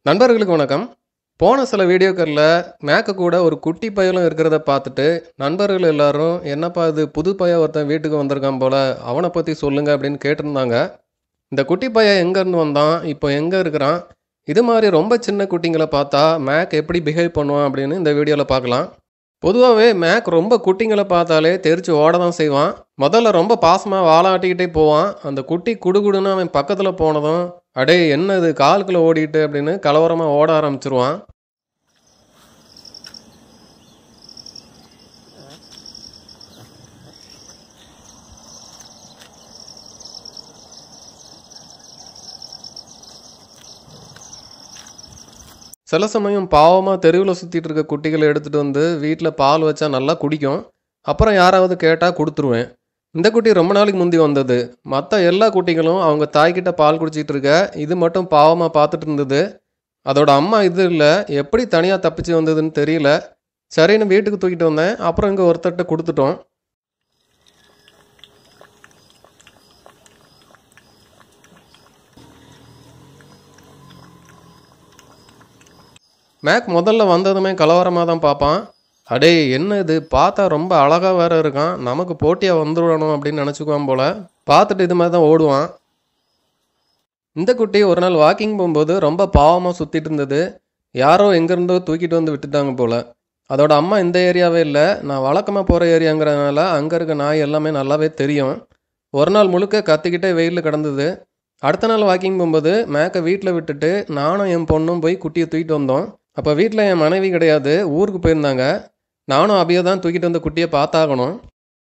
நண்பர்களுக்கு வணக்கம் போன சில வீடியோக்களில் மேக்க கூட ஒரு குட்டி பயலும் இருக்கிறத பார்த்துட்டு நண்பர்கள் எல்லாரும் என்னப்பா இது புது பையன் ஒருத்தன் வீட்டுக்கு வந்திருக்கான் போல அவனை பற்றி சொல்லுங்க அப்படின்னு கேட்டிருந்தாங்க இந்த குட்டி பையன் எங்கேருந்து வந்தான் இப்போ எங்கே இருக்கிறான் இது மாதிரி ரொம்ப சின்ன குட்டிங்களை பார்த்தா மேக் எப்படி பிஹேவ் பண்ணுவான் அப்படின்னு இந்த வீடியோவில் பார்க்கலாம் பொதுவாகவே மேக் ரொம்ப குட்டிங்களை பார்த்தாலே தெரிச்சு ஓட தான் செய்வான் முதல்ல ரொம்ப பாசமாக வாழாட்டிக்கிட்டே போவான் அந்த குட்டி குடுகுடுன்னு அவன் பக்கத்தில் போனதும் அடே என்ன இது காலுக்குள்ள ஓடிட்டு அப்படின்னு கலவரமாக ஓட ஆரம்பிச்சிருவான் சில சமயம் பாவமாக தெருவில் சுற்றிட்டு இருக்க குட்டிகளை எடுத்துகிட்டு வந்து வீட்டில் பால் வச்சா நல்லா குடிக்கும் அப்புறம் யாராவது கேட்டால் கொடுத்துருவேன் இந்த குட்டி ரொம்ப நாளைக்கு முந்தி வந்தது மற்ற எல்லா குட்டிகளும் அவங்க தாய்கிட்ட பால் குடிச்சிட்டு இருக்க இது மட்டும் பாவமாக பார்த்துட்டு இருந்தது அதோட அம்மா இது இல்லை எப்படி தனியாக தப்பிச்சு வந்ததுன்னு தெரியல சரின்னு வீட்டுக்கு தூக்கிட்டு வந்தேன் அப்புறம் இங்கே ஒருத்தர்கிட்ட கொடுத்துட்டோம் மேக் முதல்ல வந்ததுமே கலவரமாக தான் பார்ப்பான் அடே என்ன இது பார்த்தா ரொம்ப அழகாக வேற இருக்கான் நமக்கு போட்டியாக வந்துடணும் அப்படின்னு நினச்சிக்குவான் போல பார்த்துட்டு இது மாதிரி தான் ஓடுவான் இந்த குட்டி ஒரு நாள் வாக்கிங் போகும்போது ரொம்ப பாவமாக சுற்றிட்டு இருந்தது யாரோ எங்கேருந்தோ தூக்கிட்டு வந்து விட்டுட்டாங்க போல அதோட அம்மா இந்த ஏரியாவே இல்லை நான் வழக்கமாக போகிற ஏரியாங்கிறதுனால அங்கே இருக்க நாய் எல்லாமே நல்லாவே தெரியும் ஒரு நாள் முழுக்க கத்திக்கிட்டே வெயிலில் கிடந்தது அடுத்த நாள் வாக்கிங் போகும்போது மேக்கை வீட்டில் விட்டுட்டு நானும் என் பொண்ணும் போய் குட்டியை தூக்கிட்டு வந்தோம் அப்போ வீட்டில் என் மனைவி கிடையாது ஊருக்கு போயிருந்தாங்க நானும் அபியை தான் தூக்கிட்டு வந்த குட்டியை பார்த்தாகணும்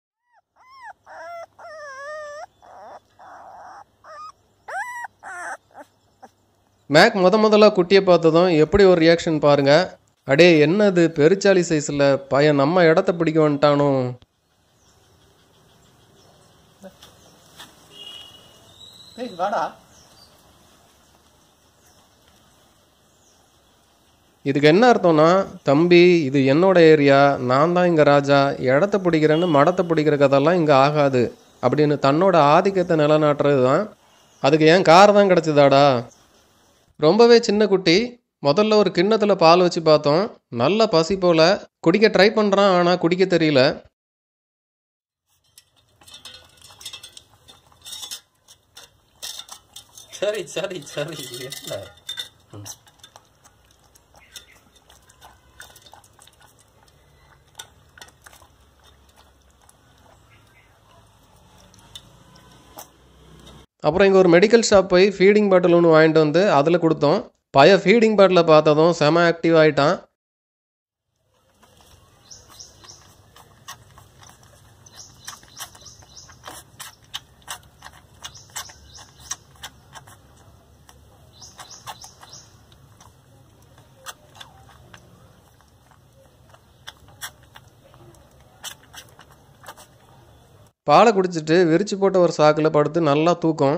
மேக் முத முதல்ல குட்டியை பார்த்ததும் எப்படி ஒரு ரியாக்ஷன் பாருங்க அடே என்னது பெருச்சாலி சைஸில் பையன் நம்ம இடத்த பிடிக்க வந்துட்டானோ ஏய் வாடா இதுக்கு என்ன அர்த்தம்னா தம்பி இது என்னோட ஏரியா நான் தான் இங்கே ராஜா இடத்த பிடிக்கிறேன்னு மடத்தை பிடிக்கிற கதெல்லாம் இங்கே ஆகாது அப்படின்னு தன்னோட ஆதிக்கத்தை நிலநாட்டுறது தான் அதுக்கு ஏன் கார் தான் கிடச்சிதாடா ரொம்பவே சின்ன குட்டி முதல்ல ஒரு கிண்ணத்தில் பால் வச்சு பார்த்தோம் நல்ல பசி போல் குடிக்க ட்ரை பண்ணுறான் ஆனால் குடிக்க தெரியல சரி சரி சரி என்ன அப்புறம் இங்கே ஒரு மெடிக்கல் ஷாப் போய் ஃபீடிங் பாட்டில் ஒன்று வாங்கிட்டு வந்து அதில் கொடுத்தோம் பைய ஃபீடிங் பாட்டிலை பார்த்ததும் செம ஆக்டிவ் ஆகிட்டான் பாலை குடிச்சிட்டு விரிச்சு போட்ட ஒரு சாக்கில் படுத்து நல்லா தூக்கம்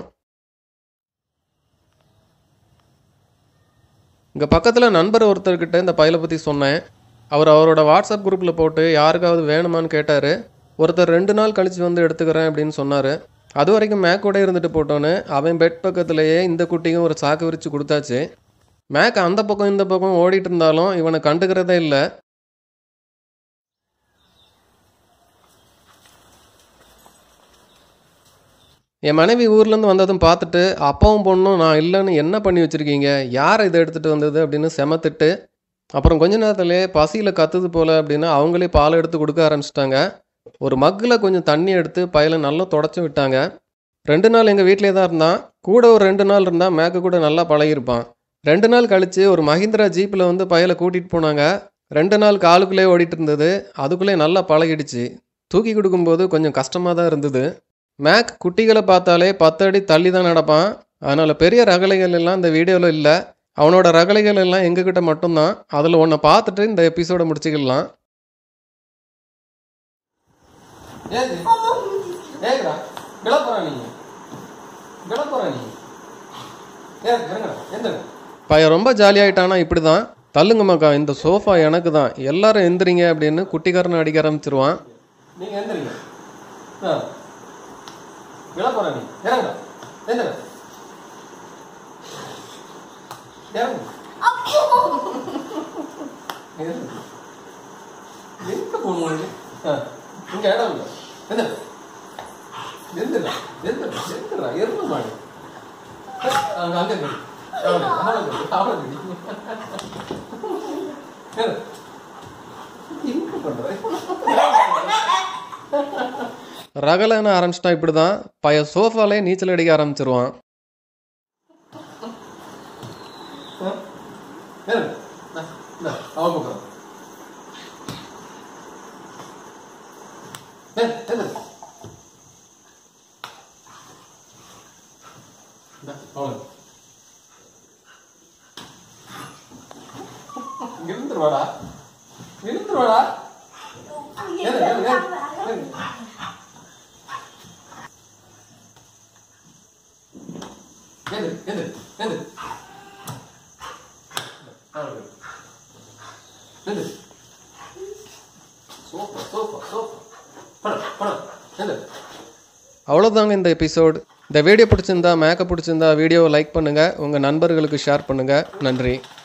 இங்கே பக்கத்தில் நண்பர் ஒருத்தர்கிட்ட இந்த பையலை பற்றி சொன்னேன் அவர் அவரோட வாட்ஸ்அப் குரூப்பில் போட்டு யாருக்காவது வேணுமான்னு கேட்டார் ஒருத்தர் ரெண்டு நாள் கழித்து வந்து எடுத்துக்கிறேன் அப்படின்னு சொன்னார் அது வரைக்கும் மேக்கோட இருந்துட்டு போட்டோன்னு அவன் பெட் பக்கத்துலேயே இந்த குட்டிக்கும் ஒரு சாக்கு விரித்து கொடுத்தாச்சு மேக் அந்த பக்கம் இந்த பக்கம் ஓடிட்டு இருந்தாலும் இவனை கண்டுக்கிறதே இல்லை என் மனைவி ஊர்லேருந்து வந்ததும் பார்த்துட்டு அப்பாவும் பொண்ணும் நான் இல்லைன்னு என்ன பண்ணி வச்சுருக்கீங்க யார் இதை எடுத்துகிட்டு வந்தது அப்படின்னு செமத்திட்டு அப்புறம் கொஞ்ச நேரத்துலேயே பசியில் கத்துது போல் அப்படின்னு அவங்களே பால் எடுத்து கொடுக்க ஆரம்பிச்சிட்டாங்க ஒரு மக்கில் கொஞ்சம் தண்ணி எடுத்து பையில நல்லா தொடச்சி விட்டாங்க ரெண்டு நாள் எங்கள் வீட்டிலே தான் இருந்தான் கூட ஒரு ரெண்டு நாள் இருந்தால் மேக்கு கூட நல்லா பழகிருப்பான் ரெண்டு நாள் கழித்து ஒரு மஹிந்திரா ஜீப்பில் வந்து பையலை கூட்டிகிட்டு போனாங்க ரெண்டு நாள் காலுக்குள்ளே ஓடிட்டு இருந்தது அதுக்குள்ளே நல்லா பழகிடுச்சு தூக்கி கொடுக்கும்போது கொஞ்சம் கஷ்டமாக தான் இருந்தது மேக் குட்டிகளை பார்த்தாலே பத்து அடி தள்ளி தான் நடப்பான் அதனால் பெரிய ரகலைகள் எல்லாம் இந்த வீடியோவில் இல்லை அவனோட ரகலைகள் எல்லாம் எங்ககிட்ட மட்டும்தான் அதில் ஒன்றை பார்த்துட்டு இந்த எபிசோடை முடிச்சுக்கலாம் பையன் ரொம்ப ஜாலியாயிட்டானா இப்படி தான் தள்ளுங்க மக்கா இந்த சோஃபா எனக்கு தான் எல்லாரும் எந்திரிங்க அப்படின்னு குட்டிக்காரனை அடிக்க ஆரம்பிச்சிருவான் நீங்கள் எந்திரிங்க விழ போற நீ இறங்குடா எந்திர இறங்கு எங்க போகணும் இங்க இடம் இல்லை என்ன எந்திரா எந்திரா எந்திரா எருமை மாடு அங்க அங்க கடி அவளை அவளை கடி அவளை கடி ஏறு. எங்க பண்ற ரகலன்னு ஆரம்பிச்சிட்டா இப்படி தான் பைய சோஃபாலே நீச்சல் அடிக்க ஆரம்பிச்சிருவான் அவங்க இருந்துருவாடா இருந்துருவாடா ஏறு, ஏறு, ஏறு, ஏறு. ஏறு, ஏறு, ஏறு. அவ்வளவு. ஏறு. Sofa, sofa, sofa. படு, படு, ஏறு. அவ்வளோதாங்க இந்த எபிசோட் இந்த வீடியோ பிடிச்சிருந்தா மேக்கப் பிடிச்சிருந்தா வீடியோவை லைக் பண்ணுங்கள் உங்கள் நண்பர்களுக்கு ஷேர் பண்ணுங்கள் நன்றி